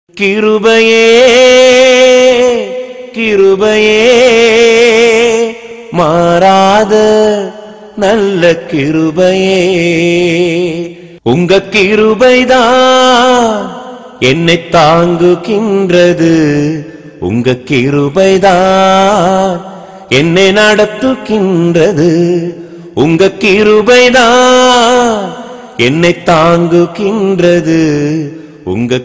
கிருபையே கிருபையே மாறாத நல்ல கிருபையே உங்க கிருபைதான் என்னை தாங்குகின்றது உங்க கிருபைதான் என்னை நடத்துகின்றது உங்க கிருபைதான் என்னை தாங்குகின்றது உங்க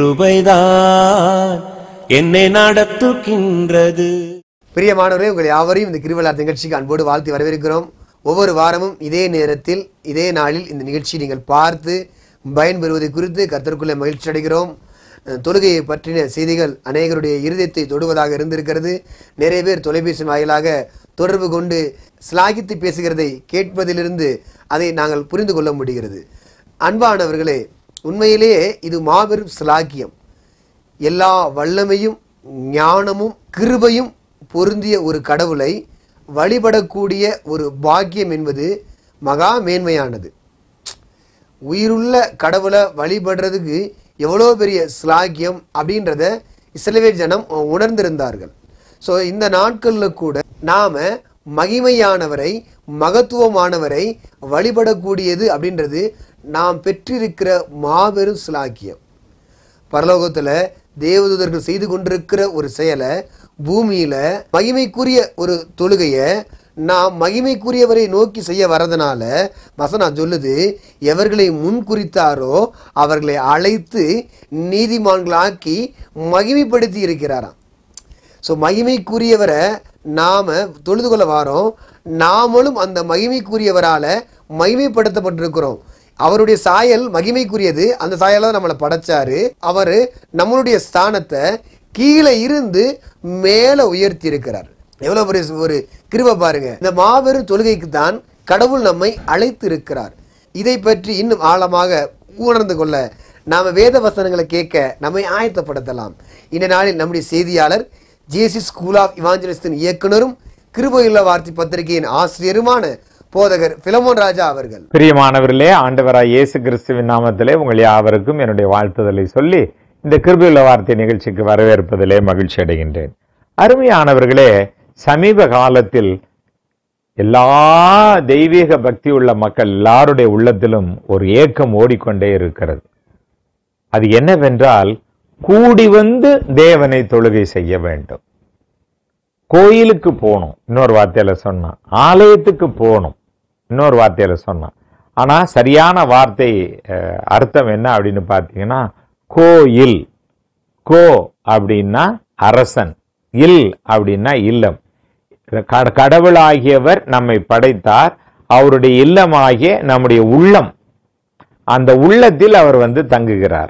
கிருபைதான் என்னை நடத்துகின்றது பிரியமானவரே உங்கள் யாவரையும் இந்த கிருவிழா நிகழ்ச்சிக்கு அன்போடு வாழ்த்தி வரவேற்கிறோம் ஒவ்வொரு வாரமும் இதே நேரத்தில் இதே நாளில் இந்த நிகழ்ச்சியை நீங்கள் பார்த்து பயன்பெறுவதை குறித்து கர்த்தருக்குள்ளே மகிழ்ச்சி அடைகிறோம் அஹ், தொழுகையை பற்றின செய்திகள் அநேகருடைய இருதயத்தை தொடுவதாக இருந்திருக்கிறது நிறைய பேர் தொலைபேசி வாயிலாக தொடர்பு கொண்டு சிலாகித்து பேசுகிறதை கேட்பதிலிருந்து அதை நாங்கள் புரிந்து கொள்ள முடிகிறது அன்பானவர்களே உண்மையிலேயே இது மாபெரும் சிலாக்கியம் எல்லா வல்லமையும் ஞானமும் கிருபையும் பொருந்திய ஒரு கடவுளை வழிபடக்கூடிய ஒரு பாக்கியம் என்பது மகா மேன்மையானது உயிருள்ள கடவுளை வழிபடுறதுக்கு எவ்வளோ பெரிய ஸ்லாக்கியம் அப்படின்றத இஸ்ரவேல் ஜனம் உணர்ந்திருந்தார்கள் ஸோ இந்த நாட்களில் கூட நாம மகிமையானவரை மகத்துவமானவரை வழிபடக்கூடியது அப்படின்றது நாம் பெற்றிருக்கிற மாபெரும் ஸ்லாக்கியம் பரலோகத்துல தேவதூதர்கள் செய்து கொண்டிருக்கிற ஒரு செயலை பூமியில மகிமைக்குரிய ஒரு தொழுகையை நாம் மகிமைக்குரியவரை நோக்கி செய்ய வரதுனால வசனம் சொல்லுது எவர்களை முன் குறித்தாரோ அவர்களை அழைத்து நீதிமான்களாக்கி மகிமைப்படுத்தி இருக்கிறாராம் ஸோ மகிமைக்குரியவரை நாம தொழுது கொள்ள வாரோம் நாமளும் அந்த மகிமைக்குரியவரால மகிமைப்படுத்தப்பட்டிருக்கிறோம் அவருடைய சாயல் மகிமைக்குரியது அந்த சாயலாக தான் நம்மளை படைச்சாரு அவர் நம்மளுடைய ஸ்தானத்தை கீழே இருந்து மேலே உயர்த்தி இருக்கிறார் எவ்வளவு பெரிய ஒரு கிருபை பாருங்க இந்த மாபெரும் தொழுகைக்கு தான் கடவுள் நம்மை அழைத்து இருக்கிறார் இதை பற்றி இன்னும் ஆழமாக உணர்ந்து கொள்ள நாம வேத வசனங்களை கேட்க நம்மை ஆயத்தப்படுத்தலாம் இந்த நாளில் நம்முடைய செய்தியாளர் ஜேசி ஸ்கூல் ஆஃப் இவாஞ்சலிஸ்டின் இயக்குனரும் கிருபையுள்ள வார்த்தை பத்திரிகையின் ஆசிரியருமான போதகர் பிலமோன் ராஜா அவர்கள் பிரியமானவர்களே ஆண்டவராய் இயேசு கிறிஸ்துவின் நாமத்திலே உங்கள் யாவருக்கும் என்னுடைய வாழ்த்துதலை சொல்லி இந்த கிருபியுள்ள வார்த்தை நிகழ்ச்சிக்கு வரவேற்பதிலே மகிழ்ச்சி அடைகின்றேன் அருமையானவர்களே சமீப காலத்தில் எல்லா தெய்வீக பக்தி உள்ள மக்கள் எல்லாருடைய உள்ளத்திலும் ஒரு ஏக்கம் ஓடிக்கொண்டே இருக்கிறது அது என்னவென்றால் கூடி வந்து தேவனை தொழுகை செய்ய வேண்டும் கோயிலுக்கு போகணும் இன்னொரு வார்த்தையில சொன்னான் ஆலயத்துக்கு போகணும் இன்னொரு வார்த்தையில சொன்னான் ஆனா சரியான வார்த்தை அஹ், அர்த்தம் என்ன அப்படின்னு பார்த்தீங்கன்னா கோயில் கோ அப்படின்னா அரசன் இல் அப்படின்னா இல்லம் கட- கடவுளாகியவர் நம்மை படைத்தார் அவருடைய இல்லமாகிய நம்முடைய உள்ளம் அந்த உள்ளத்தில் அவர் வந்து தங்குகிறார்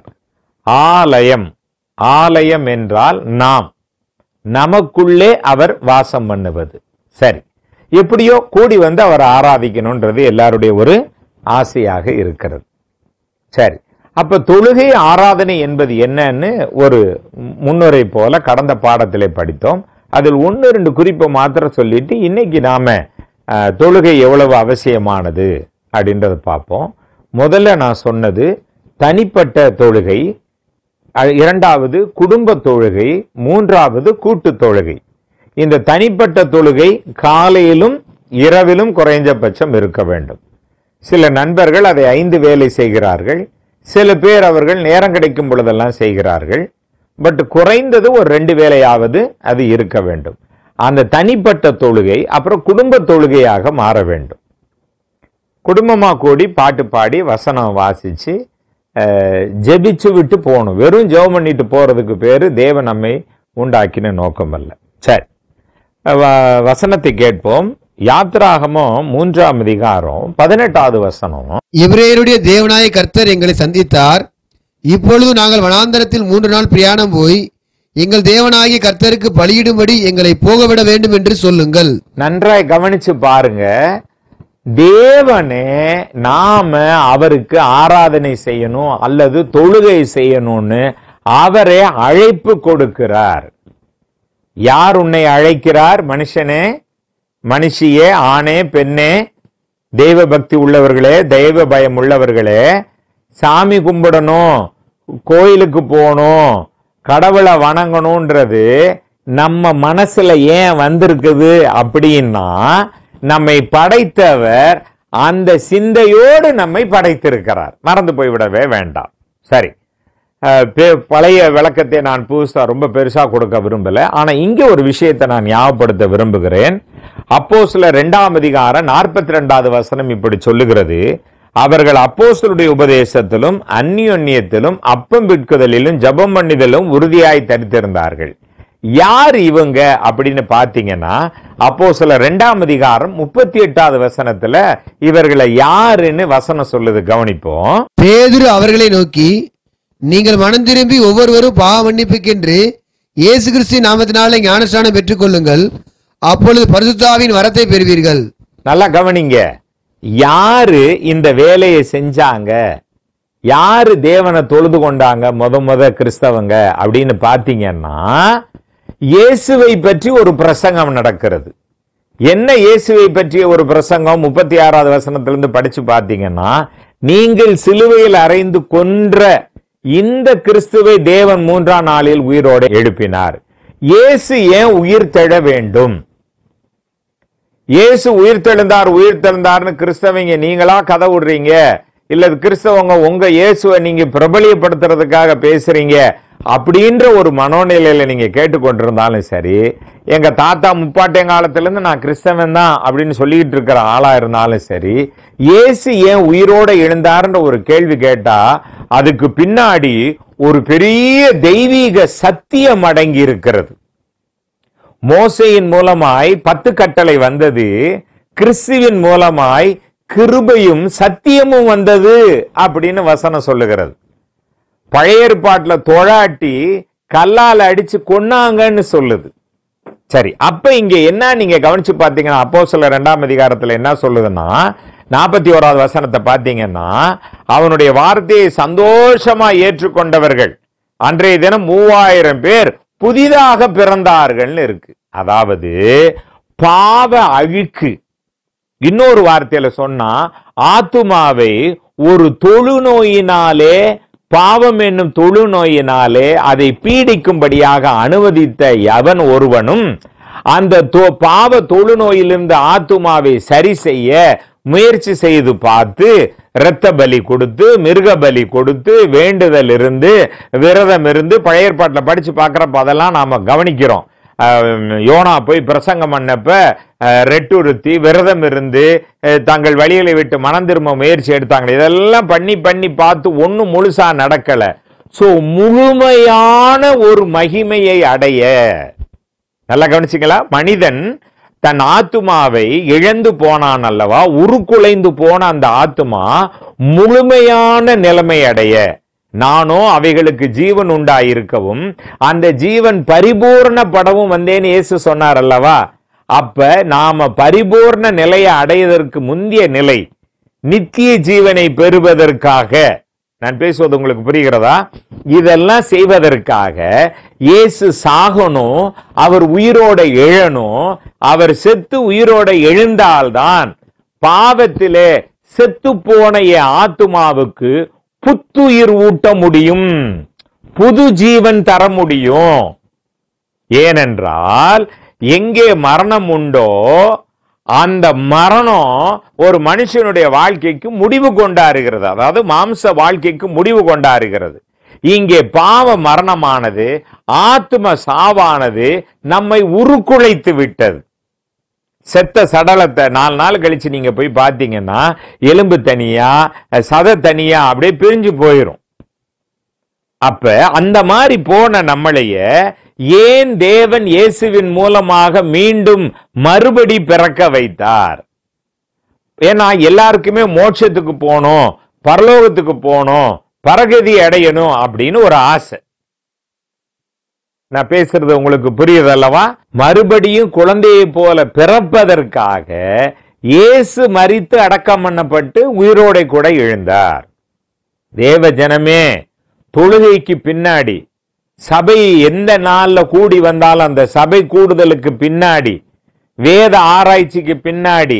ஆலயம் ஆலயம் என்றால் நாம் நமக்குள்ளே அவர் வாசம் பண்ணுவது சரி எப்படியோ கூடி வந்து அவர் ஆராதிக்கணும்ன்றது எல்லாருடைய ஒரு ஆசையாக இருக்கிறது சரி அப்ப தொழுகை ஆராதனை என்பது என்னன்னு ஒரு முன்னுரை போல கடந்த பாடத்திலே படித்தோம் அதில் ஒன்று ரெண்டு குறிப்பை மாத்திரம் சொல்லிட்டு இன்னைக்கு நாம அஹ், தொழுகை எவ்வளவு அவசியமானது அப்படின்றத பார்ப்போம் முதல்ல நான் சொன்னது தனிப்பட்ட தொழுகை அஹ், இரண்டாவது குடும்ப தொழுகை மூன்றாவது கூட்டு தொழுகை இந்த தனிப்பட்ட தொழுகை காலையிலும் இரவிலும் குறைஞ்சபட்சம் இருக்க வேண்டும் சில நண்பர்கள் அதை ஐந்து வேலை செய்கிறார்கள் சில பேர் அவர்கள் நேரம் கிடைக்கும் பொழுதெல்லாம் செய்கிறார்கள் பட் குறைந்தது ஒரு ரெண்டு வேலையாவது அது இருக்க வேண்டும் அந்த தனிப்பட்ட தொழுகை அப்புறம் குடும்ப தொழுகையாக மாற வேண்டும் குடும்பமா கூடி பாட்டு பாடி வசனம் வாசிச்சு அஹ், ஜெபிச்சு விட்டு போகணும் வெறும் ஜெபம் பண்ணிட்டு போறதுக்கு பேரு தேவன் நம்மை உண்டாக்கின நோக்கம் அல்ல சரி வ- வசனத்தை கேட்போம் யாத்ராகமம் மூன்றாம் அதிகாரம் பதினெட்டாவது வசனம் எபிரேயருடைய தேவனாய கர்த்தர் எங்களை சந்தித்தார் இப்பொழுது நாங்கள் வனாந்தரத்தில் மூன்று நாள் பிரயாணம் போய் எங்கள் தேவனாகிய கர்த்தருக்கு பலியிடும்படி எங்களை போகவிட வேண்டும் என்று சொல்லுங்கள் நன்றாய் கவனிச்சு பாருங்க தேவனே நாம அவருக்கு ஆராதனை செய்யணும் அல்லது தொழுகை செய்யணும்னு அவரே அழைப்பு கொடுக்கிறார் யார் உன்னை அழைக்கிறார் மனுஷனே மனுஷியே ஆணே பெண்ணே தெய்வ பக்தி உள்ளவர்களே தெய்வ பயம் உள்ளவர்களே சாமி கும்பிடணும் கோயிலுக்கு போகணும் கடவுளை வணங்கணும்ன்றது நம்ம மனசுல ஏன் வந்திருக்குது அப்படின்னா நம்மை படைத்தவர் அந்த சிந்தையோடு நம்மை படைத்திருக்கிறார் மறந்து போய்விடவே வேண்டாம் சரி அஹ், பே- பழைய விளக்கத்தை நான் புதுசா ரொம்ப பெருசா கொடுக்க விரும்பல ஆனா இங்க ஒரு விஷயத்தை நான் ஞாபகப்படுத்த விரும்புகிறேன் அப்போ சில இரண்டாம் அதிகாரம் நாற்பத்தி ரெண்டாவது வசனம் இப்படி சொல்லுகிறது அவர்கள் அப்போஸ்தலருடைய உபதேசத்திலும் அந்நியோன்யத்திலும் அப்பம் விற்குதலிலும் ஜெபம் பண்ணிதலும் உறுதியாய் தரித்திருந்தார்கள் யார் இவங்க அப்படின்னு பாத்தீங்கன்னா அப்போ சில ரெண்டாம் அதிகாரம் முப்பத்தி எட்டாவது வசனத்துல இவர்களை யாருன்னு வசனம் சொல்லுது கவனிப்போம் பேதுரு அவர்களை நோக்கி நீங்கள் மனம் திரும்பி ஒவ்வொருவரும் பாவ மன்னிப்புக்கென்று இயேசு கிறிஸ்து நாமத்தினாலே ஞானஸ்நானம் பெற்றுக்கொள்ளுங்கள் அப்பொழுது பரிசுத்தாவின் வரத்தை பெறுவீர்கள் நல்லா கவனிங்க யாரு இந்த வேலையை செஞ்சாங்க யாரு தேவனை தொழுது கொண்டாங்க முத முத கிறிஸ்தவங்க அப்படின்னு பாத்தீங்கன்னா இயேசுவை பற்றி ஒரு பிரசங்கம் நடக்கிறது என்ன இயேசுவை பற்றிய ஒரு பிரசங்கம் முப்பத்தி ஆறாவது வசனத்திலிருந்து படிச்சு பார்த்தீங்கன்னா நீங்கள் சிலுவையில் அறைந்து கொன்ற இந்த கிறிஸ்துவை தேவன் மூன்றாம் நாளில் உயிரோடு எழுப்பினார் இயேசு ஏன் உயிர் தெழ வேண்டும் இயேசு உயிர்த்தெழுந்தார் உயிர்த்தெழுந்தார்னு கிறிஸ்தவங்க நீங்களா கதை விடுறீங்க இல்ல கிறிஸ்தவங்க உங்க இயேசுவை நீங்க பிரபலியப்படுத்துறதுக்காக பேசுறீங்க அப்படின்ற ஒரு மனோநிலையில நீங்க கேட்டுக்கொண்டிருந்தாலும் சரி எங்க தாத்தா முப்பாட்டையன் காலத்துல இருந்து நான் கிறிஸ்தவன் தான் அப்படின்னு சொல்லிட்டு இருக்கிற ஆளா இருந்தாலும் சரி இயேசு ஏன் உயிரோட எழுந்தார்ன்ற ஒரு கேள்வி கேட்டா அதுக்கு பின்னாடி ஒரு பெரிய தெய்வீக சத்தியம் அடங்கி இருக்கிறது மோசையின் மூலமாய் பத்து கட்டளை வந்தது கிறிஸ்துவின் மூலமாய் கிருபையும் சத்தியமும் வந்தது அப்படின்னு வசனம் சொல்லுகிறது பழைய ஏற்பாட்டுல தொழாட்டி கல்லால அடிச்சு கொன்னாங்கன்னு சொல்லுது சரி அப்ப இங்க என்ன நீங்க கவனிச்சு பாத்தீங்கன்னா அப்போ சில ரெண்டாம் அதிகாரத்துல என்ன சொல்லுதுன்னா நாற்பத்தி ஓராவது வசனத்தை பாத்தீங்கன்னா அவனுடைய வார்த்தையை சந்தோஷமா ஏற்றுக்கொண்டவர்கள் அன்றைய தினம் மூவாயிரம் பேர் புதிதாக பிறந்தார்கள்னு இருக்கு அதாவது பாவ அழுக்கு இன்னொரு வார்த்தையில சொன்னா ஆத்துமாவை ஒரு தொழுநோயினாலே பாவம் என்னும் தொழுநோயினாலே அதை பீடிக்கும்படியாக அனுமதித்த எவன் ஒருவனும் அந்த தொ- பாவ தொழுநோயிலிருந்து ஆத்துமாவை சரி செய்ய முயற்சி செய்து பார்த்து இரத்த பலி கொடுத்து மிருக பலி கொடுத்து வேண்டுதல் இருந்து விரதம் இருந்து பழைய ஏற்பாட்டில் படிச்சு பார்க்கறப்ப அதெல்லாம் நாம கவனிக்கிறோம் அஹ் யோனா போய் பிரசங்கம் பண்ணப்ப அஹ், ரெட்டுறுத்தி விரதம் இருந்து அஹ், தங்கள் வழிகளை விட்டு மனம் திரும்ப முயற்சி எடுத்தாங்க இதெல்லாம் பண்ணி பண்ணி பார்த்து ஒண்ணும் முழுசா நடக்கல சோ முழுமையான ஒரு மகிமையை அடைய நல்லா கவனிச்சிங்களா மனிதன் தன் ஆத்துமாவை இழந்து போனான் அல்லவா உருக்குலைந்து போன அந்த ஆத்துமா முழுமையான நிலைமை அடைய நானோ அவைகளுக்கு ஜீவன் உண்டாயிருக்கவும் அந்த ஜீவன் பரிபூர்ணப்படவும் வந்தேன்னு இயேசு சொன்னார் அல்லவா அப்ப நாம பரிபூர்ண நிலையை அடைவதற்கு முந்திய நிலை நித்திய ஜீவனை பெறுவதற்காக நான் பேசுவது உங்களுக்கு புரிகிறதா இதெல்லாம் செய்வதற்காக இயேசு சாகணும் அவர் உயிரோட எழணும் அவர் செத்து உயிரோட எழுந்தால்தான் பாவத்திலே செத்து போன என் ஆத்துமாவுக்கு புத்துயிர் ஊட்ட முடியும் புது ஜீவன் தர முடியும் ஏனென்றால் எங்கே மரணம் உண்டோ அந்த மரணம் ஒரு மனுஷனுடைய வாழ்க்கைக்கு முடிவு கொண்டாருகிறது அதாவது மாம்ச வாழ்க்கைக்கு முடிவு கொண்டாருகிறது இங்கே பாவ மரணமானது ஆத்ம சாவானது நம்மை உருக்குலைத்து விட்டது செத்த சடலத்தை நாலு நாள் கழிச்சு நீங்க போய் பார்த்தீங்கன்னா எலும்பு தனியா சத தனியா அப்படியே பிரிஞ்சு போயிரும் அப்ப அந்த மாதிரி போன நம்மளைய ஏன் தேவன் இயேசுவின் மூலமாக மீண்டும் மறுபடி பிறக்க வைத்தார் ஏன்னா எல்லாருக்குமே மோட்சத்துக்கு போகணும் பரலோகத்துக்கு போகணும் பரகதி அடையணும் அப்படின்னு ஒரு ஆசை நான் பேசுறது உங்களுக்கு புரியுது அல்லவா மறுபடியும் குழந்தையை போல பிறப்பதற்காக இயேசு மரித்து அடக்கம் பண்ணப்பட்டு உயிரோடை கூட எழுந்தார் தேவ ஜனமே தொழுகைக்கு பின்னாடி சபை எந்த நாள்ல கூடி வந்தாலும் அந்த சபை கூடுதலுக்கு பின்னாடி வேத ஆராய்ச்சிக்கு பின்னாடி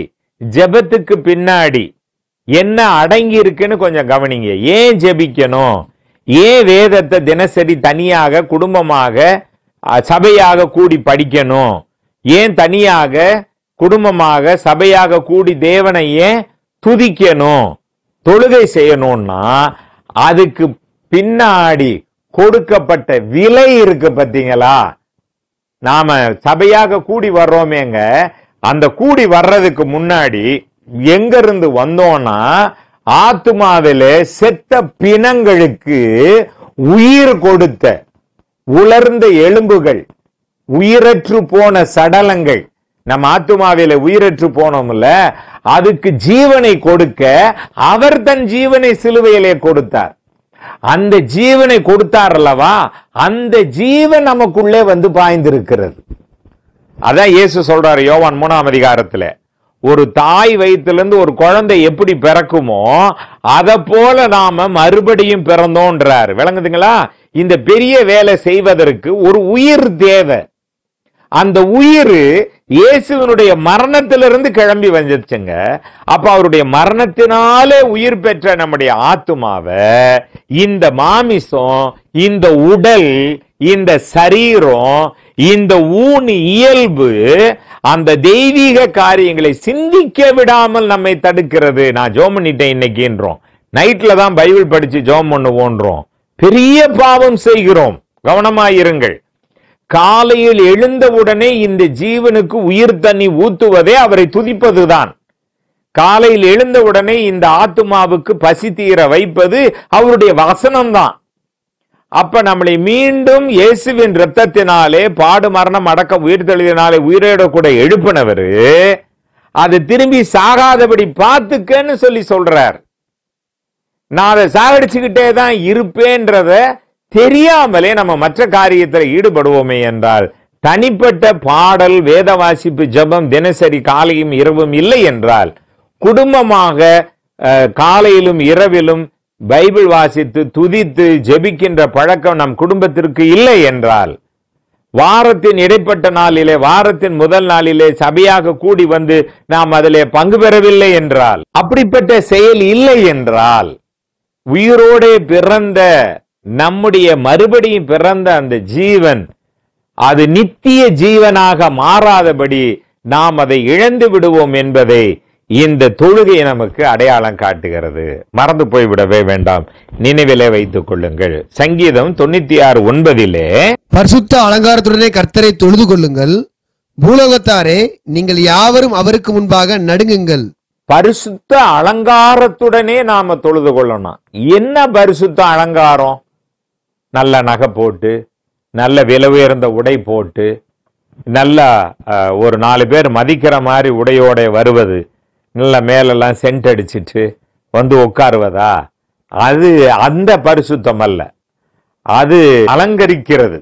ஜெபத்துக்கு பின்னாடி என்ன அடங்கி இருக்குன்னு கொஞ்சம் கவனிங்க ஏன் ஜெபிக்கணும் ஏன் வேதத்தை தினசரி தனியாக குடும்பமாக அஹ், சபையாக கூடி படிக்கணும் ஏன் தனியாக குடும்பமாக சபையாக கூடி தேவனை ஏன் துதிக்கணும் தொழுகை செய்யணும்னா அதுக்கு பின்னாடி கொடுக்கப்பட்ட விலை இருக்கு பாத்தீங்களா நாம சபையாக கூடி வர்றோமேங்க அந்த கூடி வர்றதுக்கு முன்னாடி எங்க இருந்து வந்தோம்னா ஆத்துமாவிலே செத்த பிணங்களுக்கு உயிர் கொடுத்த உலர்ந்த எலும்புகள் உயிரற்று போன சடலங்கள் நம்ம ஆத்துமாவில உயிரற்று போனோம்ல அதுக்கு ஜீவனை கொடுக்க அவர் தன் ஜீவனை சிலுவையிலே கொடுத்தார் அந்த ஜீவனை கொடுத்தார் அல்லவா அந்த ஜீவன் நமக்குள்ளே வந்து பாய்ந்திருக்கிறது அதான் இயேசு சொல்றாரு யோவான் மூணாம் அதிகாரத்துல ஒரு தாய் வயிற்றிலிருந்து ஒரு குழந்தை எப்படி பிறக்குமோ அத போல நாம மறுபடியும் பிறந்தோன்றார் விளங்குதுங்களா இந்த பெரிய வேலை செய்வதற்கு ஒரு உயிர் தேவை அந்த உயிர் இயேசுவினுடைய மரணத்திலிருந்து கிளம்பி வந்துச்சுங்க அப்ப அவருடைய மரணத்தினாலே உயிர் பெற்ற நம்முடைய ஆத்துமாவை இந்த மாமிசம் இந்த உடல் இந்த சரீரம் இந்த ஊன் இயல்பு அந்த தெய்வீக காரியங்களை சிந்திக்க விடாமல் நம்மை தடுக்கிறது நான் ஜோம் பண்ணிட்டேன் இன்னைக்குன்றோம் நைட்ல தான் பைபிள் படிச்சு ஜோம் பண்ணுவோன்றோம் பெரிய பாவம் செய்கிறோம் கவனமாயிருங்கள் காலையில் எழுந்தவுடனே இந்த ஜீவனுக்கு உயிர் தண்ணி ஊத்துவதே அவரை துதிப்பதுதான் காலையில் எழுந்தவுடனே இந்த ஆத்துமாவுக்கு பசி தீர வைப்பது அவருடைய வசனம்தான் அப்ப நம்மளை மீண்டும் இயேசுவின் ரத்தத்தினாலே பாடு மரணம் அடக்கம் உயிர்த்தெழுதினாலே உயிரோட கூட எழுப்பினவரு அது திரும்பி சாகாதபடி பார்த்துக்கன்னு சொல்லி சொல்றார் நான் அதை சாகடிச்சுக்கிட்டே தான் இருப்பேன்றத தெரியாமலே நம்ம மற்ற காரியத்தில் ஈடுபடுவோமே என்றால் தனிப்பட்ட பாடல் வேத வாசிப்பு ஜெபம் தினசரி காலையும் இரவும் இல்லை என்றால் குடும்பமாக அஹ், காலையிலும் இரவிலும் பைபிள் வாசித்து துதித்து ஜெபிக்கின்ற பழக்கம் நம் குடும்பத்திற்கு இல்லை என்றால் வாரத்தின் இடைப்பட்ட நாளிலே வாரத்தின் முதல் நாளிலே சபையாக கூடி வந்து நாம் அதிலே பங்கு பெறவில்லை என்றால் அப்படிப்பட்ட செயல் இல்லை என்றால் உயிரோடே பிறந்த நம்முடைய மறுபடியும் பிறந்த அந்த ஜீவன் அது நித்திய ஜீவனாக மாறாதபடி நாம் அதை இழந்து விடுவோம் என்பதை இந்த தொழுகை நமக்கு அடையாளம் காட்டுகிறது மறந்து போய்விடவே வேண்டாம் நினைவிலே வைத்துக் கொள்ளுங்கள் சங்கீதம் தொண்ணூத்தி ஆறு ஒன்பதிலே பரிசுத்த அலங்காரத்துடனே கர்த்தரை தொழுது கொள்ளுங்கள் பூலோகத்தாரே நீங்கள் யாவரும் அவருக்கு முன்பாக நடுங்குங்கள் பரிசுத்த அலங்காரத்துடனே நாம தொழுது கொள்ளணும் என்ன பரிசுத்த அலங்காரம் நல்ல நகை போட்டு நல்ல விலை உயர்ந்த உடை போட்டு நல்ல அஹ், ஒரு நாலு பேர் மதிக்கிற மாதிரி உடையோட வருவது நல்ல மேலெல்லாம் சென்ட் அடிச்சிட்டு வந்து உட்காருவதா அது அந்த பரிசுத்தம் அல்ல அது அலங்கரிக்கிறது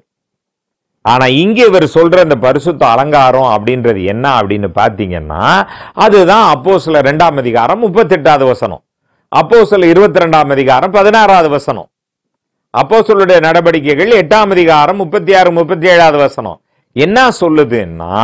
ஆனா இங்க இவர் சொல்ற இந்த பரிசுத்த அலங்காரம் அப்படின்றது என்ன அப்படின்னு பாத்தீங்கன்னா அதுதான் அப்போ சில ரெண்டாம் அதிகாரம் முப்பத்தெட்டாவது வசனம் அப்போ சில இருபத்தி ரெண்டாம் அதிகாரம் பதினாறாவது வசனம் அப்போ நடவடிக்கைகள் எட்டாம் அதிகாரம் முப்பத்தி ஆறு முப்பத்தி ஏழாவது வசனம் என்ன சொல்லுதுன்னா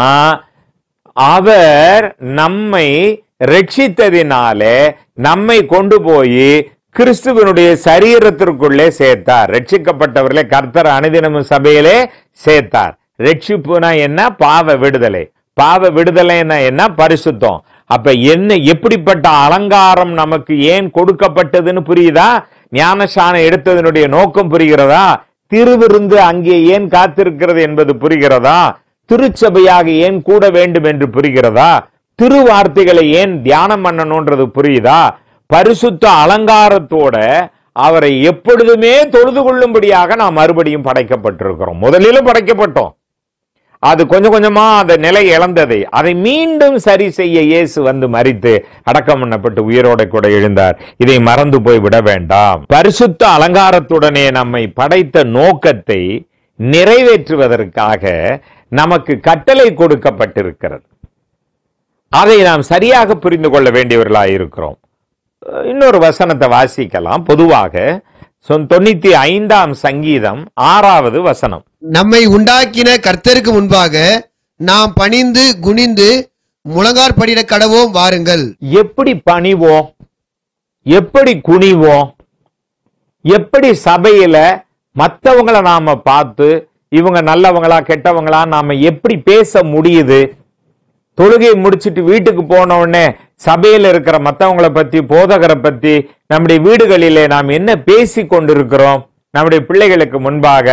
அவர் நம்மை ரட்சித்ததினாலே நம்மை கொண்டு போய் கிறிஸ்துவனுடைய சரீரத்திற்குள்ளே சேர்த்தார் ரட்சிக்கப்பட்டவர்களே கர்த்தர் அனுதினமும் சபையிலே சேர்த்தார் ரட்சிப்புனா என்ன பாவ விடுதலை பாவ விடுதலைன்னா என்ன பரிசுத்தம் அப்ப என்ன எப்படிப்பட்ட அலங்காரம் நமக்கு ஏன் கொடுக்கப்பட்டதுன்னு புரியுதா ஞானசானம் எடுத்ததனுடைய நோக்கம் புரிகிறதா திருவிருந்து அங்கே ஏன் காத்திருக்கிறது என்பது புரிகிறதா திருச்சபையாக ஏன் கூட வேண்டும் என்று புரிகிறதா திருவார்த்தைகளை ஏன் தியானம் பண்ணணும்ன்றது புரியுதா பரிசுத்த அலங்காரத்தோட அவரை எப்பொழுதுமே தொழுது கொள்ளும்படியாக நாம் மறுபடியும் படைக்கப்பட்டிருக்கிறோம் முதலிலும் படைக்கப்பட்டோம் அது கொஞ்சம் கொஞ்சமா அந்த நிலை இழந்ததை அதை மீண்டும் சரி செய்ய இயேசு வந்து மரித்து அடக்கம் பண்ணப்பட்டு உயிரோட கூட எழுந்தார் இதை மறந்து போய் விட வேண்டாம் பரிசுத்த அலங்காரத்துடனே நம்மை படைத்த நோக்கத்தை நிறைவேற்றுவதற்காக நமக்கு கட்டளை கொடுக்கப்பட்டிருக்கிறது அதை நாம் சரியாக புரிந்து கொள்ள வேண்டியவர்களாக இருக்கிறோம் இன்னொரு வசனத்தை வாசிக்கலாம் பொதுவாக சொ- தொண்ணூத்தி ஐந்தாம் சங்கீதம் ஆறாவது வசனம் நம்மை உண்டாக்கின கர்த்தருக்கு முன்பாக நாம் பணிந்து குனிந்து முழங்காற்படியிட கடவோம் வாருங்கள் எப்படி பணிவோம் எப்படி குனிவோம் எப்படி சபையில மத்தவங்கள நாம பார்த்து இவங்க நல்லவங்களா கெட்டவங்களா நாம எப்படி பேச முடியுது தொழுகையை முடிச்சிட்டு வீட்டுக்கு போன உடனே சபையில இருக்கிற மத்தவங்களை பத்தி போதகரை பத்தி நம்முடைய வீடுகளிலே நாம் என்ன பேசி கொண்டிருக்கிறோம் நம்முடைய பிள்ளைகளுக்கு முன்பாக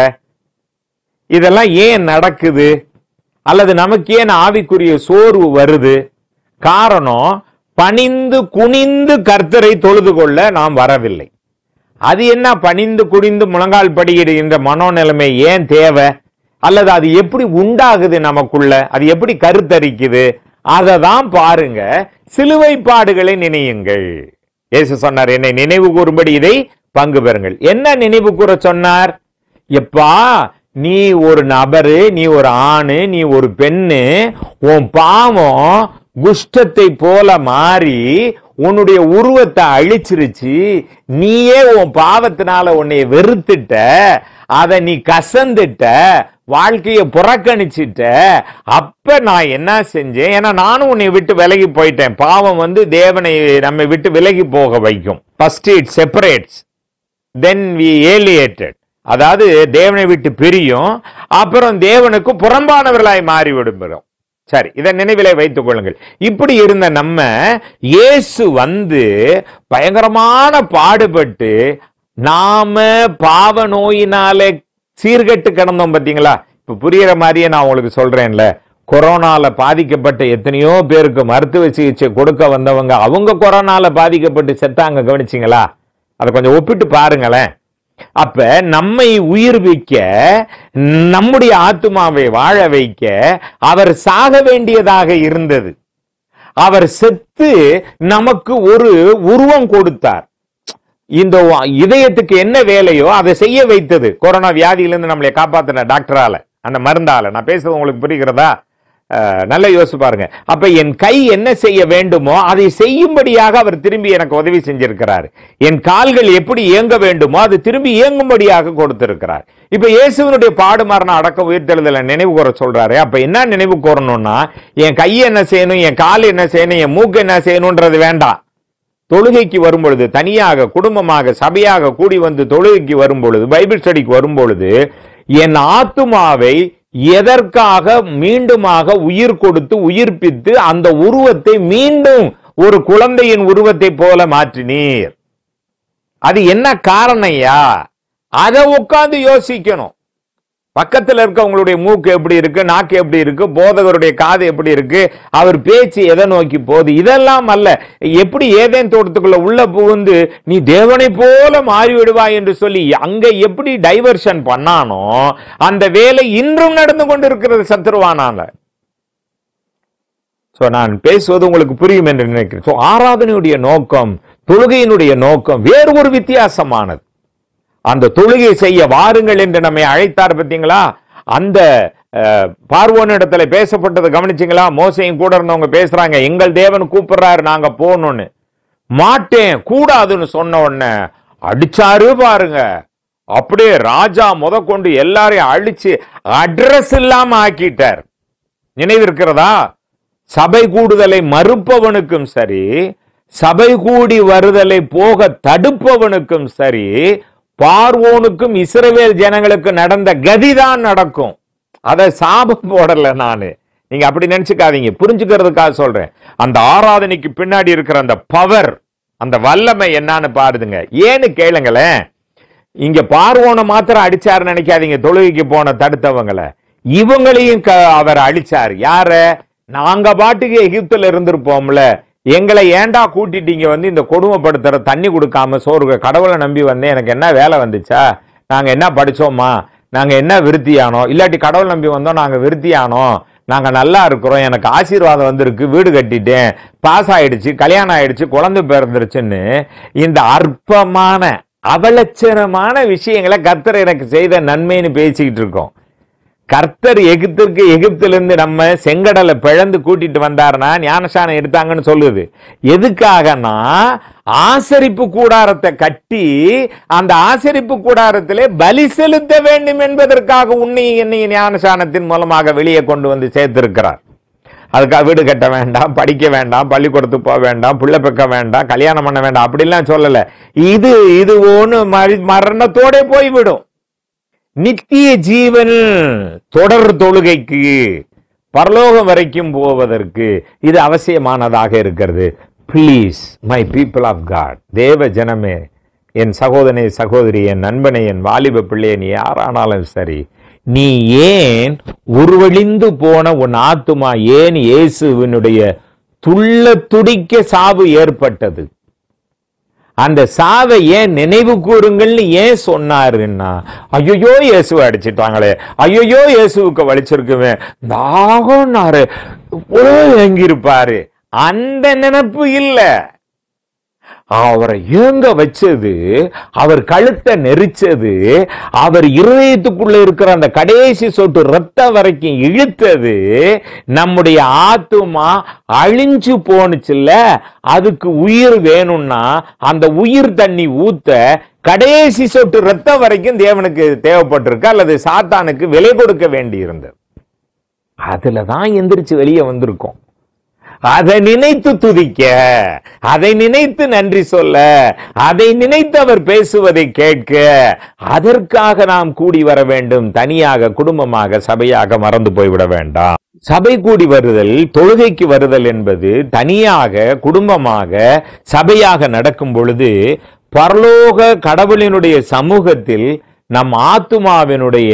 இதெல்லாம் ஏன் நடக்குது அல்லது நமக்கு ஏன் ஆவிக்குரிய சோர்வு வருது காரணம் பணிந்து குனிந்து கர்த்தரை தொழுது கொள்ள நாம் வரவில்லை அது என்ன பணிந்து குனிந்து முழங்கால் படியிடுகின்ற மனோநிலைமை ஏன் தேவை அல்லது அது எப்படி உண்டாகுது நமக்குள்ள அது எப்படி கருத்தரிக்குது அதை தான் பாருங்க சிலுவை பாடுகளை நினையுங்கள் இயேசு சொன்னார் என்னை நினைவு கூறும்படி இதை பங்கு பெறுங்கள் என்ன நினைவு கூற சொன்னார் எப்பா நீ ஒரு நபரு நீ ஒரு ஆணு நீ ஒரு பெண்ணு உன் பாவம் குஷ்டத்தை போல மாறி உன்னுடைய உருவத்தை அழிச்சிருச்சு நீயே உன் பாவத்தினால உன்னை வெறுத்துட்ட அதை நீ கசந்துட்ட வாழ்க்கைய புறக்கணிச்சிட்ட அப்ப நான் என்ன செஞ்சேன் ஏன்னா நானும் உன்னை விட்டு விலகி போயிட்டேன் பாவம் வந்து தேவனை நம்மை விட்டு விலகி போக வைக்கும் first it separates then we alienated அதாவது தேவனை விட்டு பிரியும் அப்புறம் தேவனுக்கு புறம்பானவர்களாய் மாறி விடுகிறோம் சரி இதை நினைவிலே வைத்துக் கொள்ளுங்கள் இப்படி இருந்த நம்ம இயேசு வந்து பயங்கரமான பாடுபட்டு நாம பாவ நோயினாலே சீர்கெட்டு கிடந்தோம் பாத்தீங்களா இப்ப புரியுற மாதிரியே நான் உங்களுக்கு சொல்றேன்ல கொரோனால பாதிக்கப்பட்ட எத்தனையோ பேருக்கு மருத்துவ சிகிச்சை கொடுக்க வந்தவங்க அவங்க கொரோனால பாதிக்கப்பட்டு செத்தாங்க கவனிச்சிங்களா அதை கொஞ்சம் ஒப்பிட்டு பாருங்களேன் அப்ப நம்மை உயிர்விக்க நம்முடைய ஆத்துமாவை வாழ வைக்க அவர் சாக வேண்டியதாக இருந்தது அவர் செத்து நமக்கு ஒரு உருவம் கொடுத்தார் இந்த இதயத்துக்கு என்ன வேலையோ அதை செய்ய வைத்தது கொரோனா வியாதியிலிருந்து நம்மளை காப்பாத்தின டாக்டரால அந்த மருந்தால நான் பேசுறது உங்களுக்கு புரிகிறதா அஹ், நல்லா யோசிச்சு பாருங்க அப்ப என் கை என்ன செய்ய வேண்டுமோ அதை செய்யும்படியாக அவர் திரும்பி எனக்கு உதவி செஞ்சிருக்கிறார் என் கால்கள் எப்படி இயங்க வேண்டுமோ அது திரும்பி இயங்கும்படியாக கொடுத்திருக்கிறார் இப்ப இயேசுவனுடைய பாடு மரண அடக்க உயிர்த்தெழுதல நினைவு கூற சொல்றாரு அப்ப என்ன நினைவு கூறணும்னா என் கை என்ன செய்யணும் என் கால் என்ன செய்யணும் என் மூக்கு என்ன செய்யணும்ன்றது வேண்டாம் தொழுகைக்கு வரும் பொழுது தனியாக குடும்பமாக சபையாக கூடி வந்து தொழுகைக்கு வரும் பொழுது பைபிள் ஸ்டடிக்கு வரும் பொழுது என் ஆத்துமாவை எதற்காக மீண்டுமாக உயிர் கொடுத்து உயிர்ப்பித்து அந்த உருவத்தை மீண்டும் ஒரு குழந்தையின் உருவத்தை போல மாற்றினீர் அது என்ன காரணையா அதை உட்கார்ந்து யோசிக்கணும் பக்கத்துல இருக்கவங்களுடைய மூக்கு எப்படி இருக்கு நாக்கு எப்படி இருக்கு போதகருடைய காது எப்படி இருக்கு அவர் பேச்சு எதை நோக்கி போகுது இதெல்லாம் அல்ல எப்படி ஏதேன் தோட்டத்துக்குள்ள உள்ள புகுந்து நீ தேவனை போல மாறி விடுவாய் என்று சொல்லி அங்க எப்படி டைவர்ஷன் பண்ணானோ அந்த வேலை இன்றும் நடந்து கொண்டிருக்கிறது சத்துருவானால சோ நான் பேசுவது உங்களுக்கு புரியும் என்று நினைக்கிறேன் சோ ஆராதனையுடைய நோக்கம் தொழுகையினுடைய நோக்கம் வேறு ஒரு வித்தியாசமானது அந்த தொழுகை செய்ய வாருங்கள் என்று நம்மை அழைத்தார் பார்த்தீங்களா அந்த அஹ், பார்வோனிடத்துல பேசப்பட்டது கவனிச்சீங்களா மோசையும் கூட இருந்தவங்க பேசுறாங்க எங்கள் தேவன் கூப்பிடுறாரு நாங்க போகணும்னு மாட்டேன் கூடாதுன்னு சொன்ன உடனே அடிச்சாரு பாருங்க அப்படியே ராஜா முத கொண்டு எல்லாரையும் அழிச்சு அட்ரஸ் இல்லாம ஆக்கிட்டார் நினைவு இருக்கிறதா சபை கூடுதலை மறுப்பவனுக்கும் சரி சபை கூடி வருதலை போக தடுப்பவனுக்கும் சரி பார்வோனுக்கும் இஸ்ரவேல் ஜனங்களுக்கு நடந்த கதிதான் நடக்கும் அதை சாபம் போடல நானு நீங்க அப்படி நினைச்சுக்காதீங்க புரிஞ்சுக்கிறதுக்காக சொல்றேன் அந்த ஆராதனைக்கு பின்னாடி இருக்கிற அந்த பவர் அந்த வல்லமை என்னன்னு பாருதுங்க ஏன்னு கேளுங்களேன் இங்க பார்வோனை மாத்திரம் அடிச்சாரு நினைக்காதீங்க தொழுகைக்கு போன தடுத்தவங்களை இவங்களையும் க- அவர் அழிச்சார் யார நாங்க பாட்டுக்கு எகிப்துல இருந்திருப்போம்ல எங்களை ஏன்டா கூட்டிட்டீங்க வந்து இந்த கொடுமைப்படுத்துற தண்ணி கொடுக்காம சோறு கடவுளை நம்பி வந்தேன் எனக்கு என்ன வேலை வந்துச்சா நாங்க என்ன படிச்சோமா நாங்க என்ன விருத்தியானோ இல்லாட்டி கடவுள் நம்பி வந்தோம் நாங்க விருத்தியானோம் நாங்க நல்லா இருக்கிறோம் எனக்கு ஆசீர்வாதம் வந்திருக்கு வீடு கட்டிட்டேன் பாஸ் ஆயிடுச்சு கல்யாணம் ஆயிடுச்சு குழந்தை பிறந்துருச்சுன்னு இந்த அற்பமான அவலட்சணமான விஷயங்களை கர்த்தர் எனக்கு செய்த நன்மைன்னு பேசிக்கிட்டு இருக்கோம் கர்த்தர் எகிப்திற்கு எகிப்திலிருந்து நம்ம செங்கடலை பிளந்து கூட்டிட்டு வந்தாருன்னா ஞானசானம் எடுத்தாங்கன்னு சொல்லுது எதுக்காகனா ஆசரிப்பு கூடாரத்தை கட்டி அந்த ஆசரிப்பு கூடாரத்திலே பலி செலுத்த வேண்டும் என்பதற்காக உன்னை என்னை ஞானசானத்தின் மூலமாக வெளியே கொண்டு வந்து சேர்த்திருக்கிறார் அதுக்காக வீடு கட்ட வேண்டாம் படிக்க வேண்டாம் பள்ளிக்கூடத்துக்கு போக வேண்டாம் பிள்ளை பெக்க வேண்டாம் கல்யாணம் பண்ண வேண்டாம் அப்படிலாம் சொல்லல இது இது ஒண்ணு மரி- மரணத்தோட போய்விடும் நித்திய ஜீவன் தொடர் தொழுகைக்கு பரலோகம் வரைக்கும் போவதற்கு இது அவசியமானதாக இருக்கிறது please my people of God தேவ ஜனமே என் சகோதரனை சகோதரி என் நண்பனை என் வாலிப பிள்ளையை நீ யாரானாலும் சரி நீ ஏன் உருவழிந்து போன உன் ஆத்துமா ஏன் இயேசுவினுடைய துள்ள துடிக்க சாவு ஏற்பட்டது அந்த சாவை ஏன் நினைவு கூறுங்கள்னு ஏன் சொன்னாருன்னா ஐயோ இயேசுவை அடிச்சிட்டாங்களே ஐயோ இயேசுவுக்கு வலிச்சிருக்குமே தாகம்னாரு எங்கிருப்பாரு அந்த நினைப்பு இல்ல அவரை ஏங்க வச்சது அவர் கழுத்தை நெரிச்சது அவர் இருதயத்துக்குள்ள இருக்கிற அந்த கடைசி சொட்டு ரத்தம் வரைக்கும் இழுத்தது நம்முடைய ஆத்துமா அழிஞ்சு போனுச்சுல்ல அதுக்கு உயிர் வேணும்னா அந்த உயிர் தண்ணி ஊத்த கடைசி சொட்டு ரத்தம் வரைக்கும் தேவனுக்கு தேவைப்பட்டிருக்கு அல்லது சாத்தானுக்கு விலை கொடுக்க வேண்டி இருந்தது அதுல தான் எந்திரிச்சு வெளியே வந்திருக்கோம் அதை நினைத்து துதிக்க அதை நினைத்து நன்றி சொல்ல அதை நினைத்து அவர் பேசுவதை கேட்க அதற்காக நாம் கூடி வர வேண்டும் தனியாக குடும்பமாக சபையாக மறந்து போய்விட வேண்டாம் சபை கூடி வருதல் தொழுகைக்கு வருதல் என்பது தனியாக குடும்பமாக சபையாக நடக்கும் பொழுது பரலோக கடவுளினுடைய சமூகத்தில் நம் ஆத்துமாவினுடைய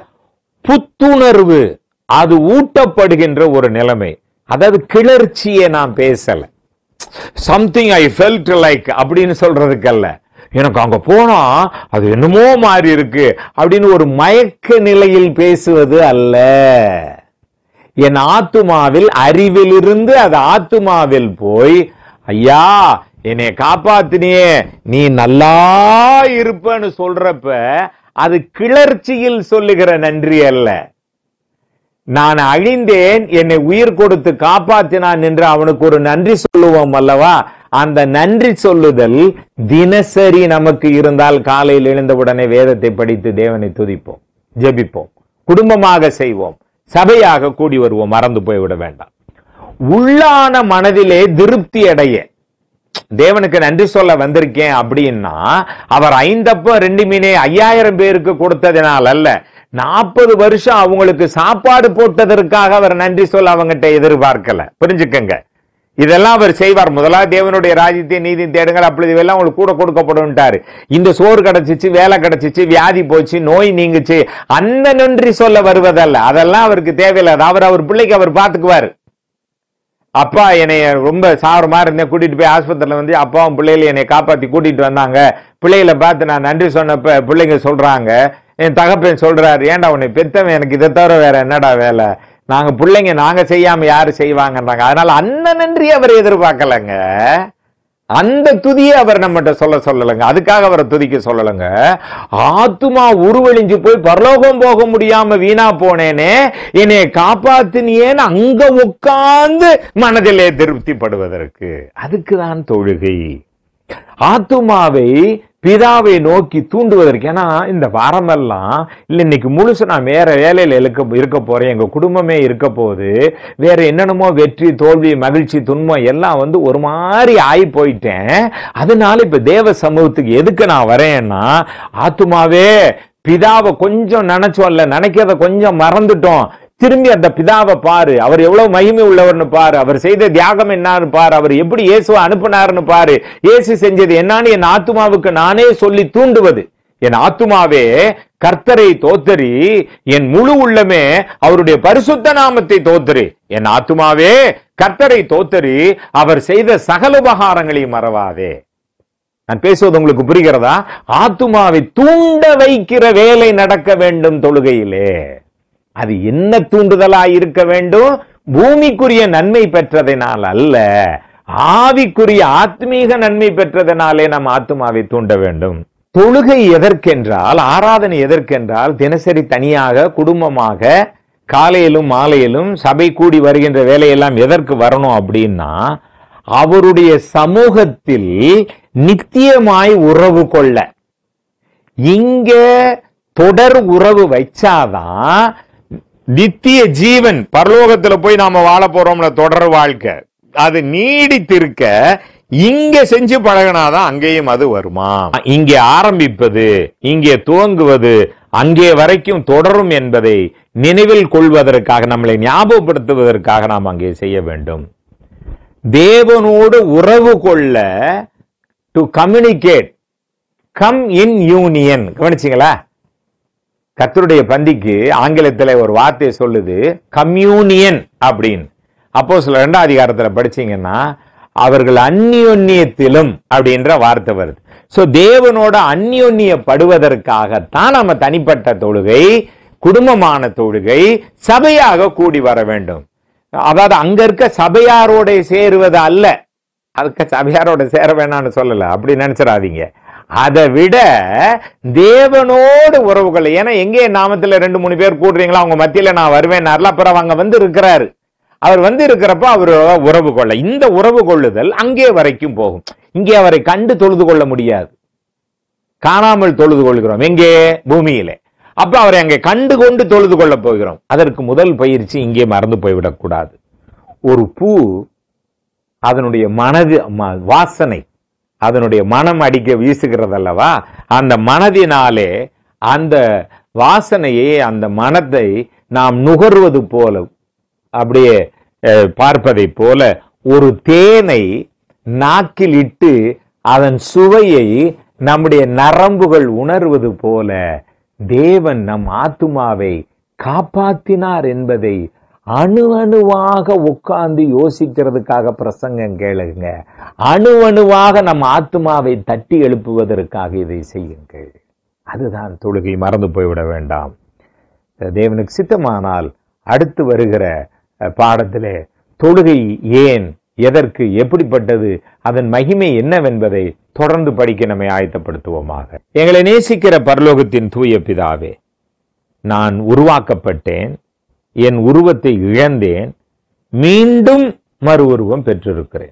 புத்துணர்வு அது ஊட்டப்படுகின்ற ஒரு நிலைமை அதாவது கிளர்ச்சியை நான் பேசல சம்திங் ஐ ஃபெல்ட் லைக் அப்படின்னு சொல்றதுக்கல்ல எனக்கு அங்க போனா அது என்னமோ மாறி இருக்கு அப்படின்னு ஒரு மயக்க நிலையில் பேசுவது அல்ல என் ஆத்துமாவில் அறிவிலிருந்து அது ஆத்துமாவில் போய் ஐயா என்னை காப்பாத்தினியே நீ நல்லா இருப்பன்னு சொல்றப்ப அது கிளர்ச்சியில் சொல்லுகிற நன்றி அல்ல நான் அழிந்தேன் என்னை உயிர் கொடுத்து காப்பாற்றினான் என்று அவனுக்கு ஒரு நன்றி சொல்லுவோம் அல்லவா அந்த நன்றி சொல்லுதல் தினசரி நமக்கு இருந்தால் காலையில் எழுந்தவுடனே வேதத்தை படித்து தேவனை துதிப்போம் ஜெபிப்போம் குடும்பமாக செய்வோம் சபையாக கூடி வருவோம் மறந்து போய்விட வேண்டாம் உள்ளான மனதிலே திருப்தி அடைய தேவனுக்கு நன்றி சொல்ல வந்திருக்கேன் அப்படின்னா அவர் ஐந்தப்பம் ரெண்டு மீனே ஐயாயிரம் பேருக்கு கொடுத்ததினால் அல்ல நாற்பது வருஷம் அவங்களுக்கு சாப்பாடு போட்டதற்காக அவர் நன்றி சொல்ல அவங்ககிட்ட எதிர்பார்க்கல புரிஞ்சுக்கங்க இதெல்லாம் அவர் செய்வார் முதலாவது தேவனுடைய ராஜ்யத்தை நீதி தேடுங்கள் அப்படி இதெல்லாம் உங்களுக்கு கூட கொடுக்கப்படும்ட்டாரு இந்த சோறு கிடைச்சிச்சு வேலை கிடைச்சிச்சு வியாதி போச்சு நோய் நீங்குச்சு அந்த நன்றி சொல்ல வருவதல்ல அதெல்லாம் அவருக்கு தேவையில்லை அது அவர் அவர் பிள்ளைக்கு அவர் பார்த்துக்குவார் அப்பா என்னைய ரொம்ப சாவர மாதிரி இருந்தேன் கூட்டிட்டு போய் ஆஸ்பத்திரியில வந்து அப்பாவும் பிள்ளைகளை என்னை காப்பாத்தி கூட்டிட்டு வந்தாங்க பிள்ளைகளை பார்த்து நான் நன்றி சொன்னப்ப பிள்ளைங்க சொல்றாங்க என் தகப்பன் சொல்றாரு ஏன்டா உன்னை பெத்தவன் எனக்கு இதை தவிர வேற என்னடா வேலை நாங்க பிள்ளைங்க நாங்க செய்யாம யாரு செய்வாங்கன்றாங்க அதனால அந்த நன்றி அவர் எதிர்பார்க்கலங்க அந்த துதியை அவர் நம்மகிட்ட சொல்ல சொல்லலைங்க அதுக்காக அவரை துதிக்க சொல்லலைங்க ஆத்துமா உருவழிஞ்சு போய் பரலோகம் போக முடியாம வீணா போனேனே என்னை காப்பாத்தினியேன்னு அங்க உட்கார்ந்து மனதிலே திருப்திப்படுவதற்கு அதுக்குதான் தொழுகை ஆத்துமாவை பிதாவை நோக்கி தூண்டுவதற்கு ஏன்னா இந்த வாரமெல்லாம் இல்ல இன்னைக்கு முழுசு நான் வேற வேலையில இருக்க இருக்க போறேன் எங்க குடும்பமே இருக்க போகுது வேற என்னென்னமோ வெற்றி தோல்வி மகிழ்ச்சி துன்பம் எல்லாம் வந்து ஒரு மாதிரி ஆகி போயிட்டேன் அதனால இப்ப தேவ சமூகத்துக்கு எதுக்கு நான் வரேன்னா ஆத்துமாவே பிதாவை கொஞ்சம் நினைச்சோம்ல நினைக்கிறத கொஞ்சம் மறந்துட்டோம் திரும்பி அந்த பிதாவை பாரு அவர் எவ்வளவு மகிமை உள்ளவர்னு பாரு அவர் செய்த தியாகம் என்னன்னு பாரு அவர் எப்படி இயேசுவை அனுப்புனாருன்னு பாரு இயேசு செஞ்சது என்னன்னு என் ஆத்துமாவுக்கு நானே சொல்லி தூண்டுவது என் ஆத்துமாவே கர்த்தரை தோத்தரி என் முழு உள்ளமே அவருடைய பரிசுத்த நாமத்தை தோத்தரி என் ஆத்துமாவே கர்த்தரை தோத்தரி அவர் செய்த சகல உபகாரங்களையும் மறவாதே நான் பேசுவது உங்களுக்கு புரிகிறதா ஆத்துமாவை தூண்ட வைக்கிற வேலை நடக்க வேண்டும் தொழுகையிலே அது என்ன தூண்டுதலாய் இருக்க வேண்டும் பூமிக்குரிய நன்மை பெற்றதினால் அல்ல ஆவிக்குரிய ஆத்மீக நன்மை பெற்றதனாலே நம் ஆத்துமாவை தூண்ட வேண்டும் தொழுகை எதற்கென்றால் ஆராதனை எதற்கென்றால் தினசரி தனியாக குடும்பமாக காலையிலும் மாலையிலும் சபை கூடி வருகின்ற வேலையெல்லாம் எதற்கு வரணும் அப்படின்னா அவருடைய சமூகத்தில் நித்தியமாய் உறவு கொள்ள இங்க தொடர் உறவு வச்சாதான் நித்திய ஜீவன் பரலோகத்துல போய் நாம வாழ போறோம்ல தொடர் வாழ்க்கை அது நீடித்திருக்க இங்க செஞ்சு பழகினாதான் அங்கேயும் அது வருமா இங்கே ஆரம்பிப்பது இங்கே துவங்குவது அங்கே வரைக்கும் தொடரும் என்பதை நினைவில் கொள்வதற்காக நம்மளை ஞாபகப்படுத்துவதற்காக நாம் அங்கே செய்ய வேண்டும் தேவனோடு உறவு கொள்ள to communicate come in union கவனிச்சிங்களா கர்த்தருடைய பந்திக்கு ஆங்கிலத்துல ஒரு வார்த்தை சொல்லுது கம்யூனியன் அப்படின்னு அப்போ சில ரெண்டாம் அதிகாரத்துல படிச்சீங்கன்னா அவர்கள் அந்நியோன்னியத்திலும் அப்படின்ற வார்த்தை வருது சோ தேவனோட அந்நியோன்னியப்படுவதற்காகத்தான் நம்ம தனிப்பட்ட தொழுகை குடும்பமான தொழுகை சபையாக கூடி வர வேண்டும் அதாவது அங்க இருக்க சபையாரோட சேருவது அல்ல அதுக்கு சபையாரோட சேர வேணாம்னு சொல்லல அப்படி நினைச்சிடாதீங்க அதை விட தேவனோடு உறவுகள் ஏன்னா எங்கே நாமத்துல ரெண்டு மூணு பேர் கூடுறீங்களா அவங்க மத்தியில நான் வருவேன்னார்ல அப்புறம் அங்க வந்து இருக்கிறாரு அவர் வந்து இருக்கிறப்ப அவர் உறவு கொள்ள இந்த உறவு கொள்ளுதல் அங்கே வரைக்கும் போகும் இங்கே அவரை கண்டு தொழுது கொள்ள முடியாது காணாமல் தொழுது கொள்கிறோம் எங்கே பூமியிலே அப்ப அவரை அங்கே கண்டு கொண்டு தொழுது கொள்ள போகிறோம் அதற்கு முதல் பயிற்சி இங்கே மறந்து போய்விடக் கூடாது ஒரு பூ அதனுடைய மனது ம- வாசனை அதனுடைய மனம் அடிக்க வீசுகிறது அல்லவா அந்த மனதினாலே அந்த வாசனையை அந்த மனத்தை நாம் நுகர்வது போல அப்படியே அஹ், பார்ப்பதைப் போல ஒரு தேனை நாக்கில் இட்டு அதன் சுவையை நம்முடைய நரம்புகள் உணர்வது போல தேவன் நம் ஆத்துமாவை காப்பாத்தினார் என்பதை அணு அணுவாக உட்கார்ந்து யோசிக்கிறதுக்காக பிரசங்கம் கேளுங்க அணு அணுவாக நம் ஆத்துமாவை தட்டி எழுப்புவதற்காக இதை செய்யுங்கள் அதுதான் தொழுகை மறந்து போய்விட வேண்டாம் தேவனுக்கு சித்தமானால் அடுத்து வருகிற அஹ், பாடத்திலே தொழுகை ஏன் எதற்கு எப்படிப்பட்டது அதன் மகிமை என்னவென்பதை தொடர்ந்து படிக்க நம்மை ஆயத்தப்படுத்துவோமாக எங்களை நேசிக்கிற பரலோகத்தின் தூய பிதாவே நான் உருவாக்கப்பட்டேன் என் உருவத்தை இழந்தேன் மீண்டும் மறு உருவம் பெற்றிருக்கிறேன்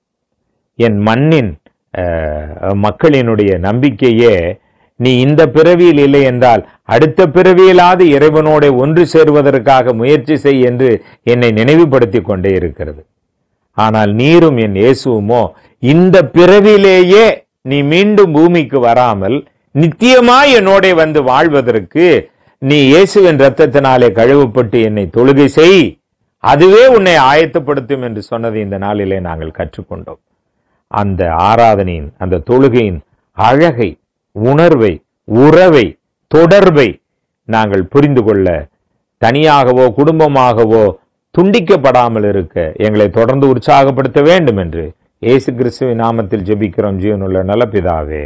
என் மண்ணின் அஹ், மக்களினுடைய நம்பிக்கையே நீ இந்த பிறவியில் இல்லை என்றால் அடுத்த பிறவியிலாவது இறைவனோட ஒன்று சேருவதற்காக முயற்சி செய் என்று என்னை நினைவுபடுத்திக் கொண்டே இருக்கிறது ஆனால் நீரும் என் இயேசுவுமோ இந்த பிறவிலேயே நீ மீண்டும் பூமிக்கு வராமல் நித்தியமாய் என்னோட வந்து வாழ்வதற்கு நீ இயேசுவின் இரத்தத்தினாலே கழுவப்பட்டு என்னை தொழுகை செய் அதுவே உன்னை ஆயத்தப்படுத்தும் என்று சொன்னதை இந்த நாளிலே நாங்கள் கற்றுக்கொண்டோம் அந்த ஆராதனையின் அந்த தொழுகையின் அழகை உணர்வை உறவை தொடர்பை நாங்கள் புரிந்து கொள்ள தனியாகவோ குடும்பமாகவோ துண்டிக்கப்படாமல் இருக்க எங்களை தொடர்ந்து உற்சாகப்படுத்த வேண்டும் என்று இயேசு கிறிஸ்துவின் நாமத்தில் ஜெபிக்கிறோம் ஜீவனுள்ள நல்ல பிதாவே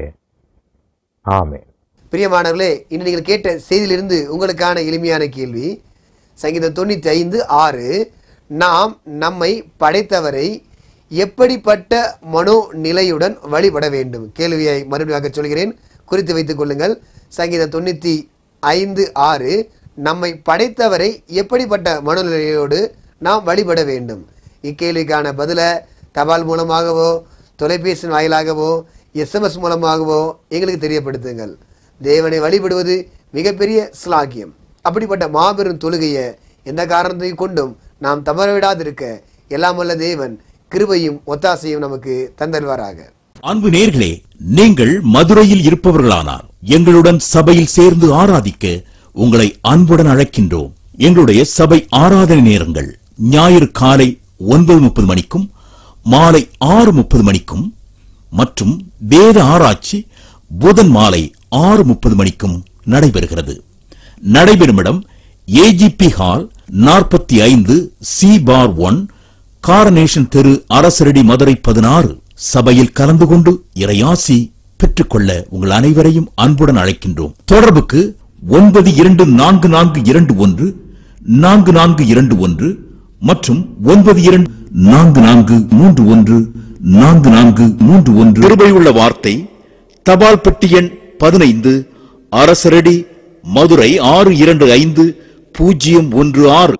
ஆமென் பிரியமானவர்களே இன்று நீங்கள் கேட்ட செய்தியிலிருந்து உங்களுக்கான எளிமையான கேள்வி சங்கீதம் தொண்ணூற்றி ஐந்து ஆறு நாம் நம்மை படைத்தவரை எப்படிப்பட்ட மனோ நிலையுடன் வழிபட வேண்டும் கேள்வியை மறுபடியாக சொல்கிறேன் குறித்து வைத்துக் கொள்ளுங்கள் சங்கீதம் தொண்ணூற்றி ஐந்து ஆறு நம்மை படைத்தவரை எப்படிப்பட்ட மனோநிலையோடு நாம் வழிபட வேண்டும் இக்கேள்விக்கான பதிலை தபால் மூலமாகவோ தொலைபேசி வாயிலாகவோ எஸ்எம்எஸ் மூலமாகவோ எங்களுக்கு தெரியப்படுத்துங்கள் தேவனை வழிபடுவது மிகப்பெரிய ஸ்லாக்கியம் அப்படிப்பட்ட மாபெரும் தொழுகையை எந்த காரணத்தையும் கொண்டும் நாம் தவறவிடாதிருக்க எல்லாம் வல்ல தேவன் கிருபையும் ஒத்தாசையும் நமக்கு தந்தல்வாராக அன்பு நேர்களே நீங்கள் மதுரையில் இருப்பவர்களானார் எங்களுடன் சபையில் சேர்ந்து ஆராதிக்க உங்களை அன்புடன் அழைக்கின்றோம் எங்களுடைய சபை ஆராதனை நேரங்கள் ஞாயிறு காலை ஒன்பது முப்பது மணிக்கும் மாலை ஆறு முப்பது மணிக்கும் மற்றும் வேத ஆராய்ச்சி புதன் மாலை ஆறு முப்பது மணிக்கும் நடைபெறுகிறது நடைபெறும் இடம் ஏஜிபி ஹால் நாற்பத்தி ஐந்து சி பார் ஒன் காரனேஷன் தெரு அரசரடி மதுரை பதினாறு சபையில் கலந்து கொண்டு இறையாசி பெற்றுக்கொள்ள உங்கள் அனைவரையும் அன்புடன் அழைக்கின்றோம் தொடர்புக்கு ஒன்பது இரண்டு நான்கு நான்கு இரண்டு ஒன்று நான்கு நான்கு இரண்டு ஒன்று மற்றும் ஒன்பது இரண்டு நான்கு நான்கு மூன்று ஒன்று நான்கு நான்கு மூன்று ஒன்று கிருபையுள்ள வார்த்தை தபால் பெட்டி எண் பதினைந்து அரசரடி மதுரை ஆறு இரண்டு ஐந்து பூஜ்ஜியம் ஒன்று ஆறு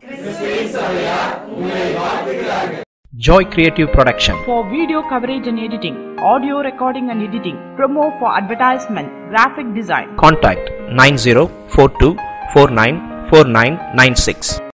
Joy Creative Production. for video coverage and editing, audio recording and editing, promo for advertisement, graphic design. Contact 904249 4996.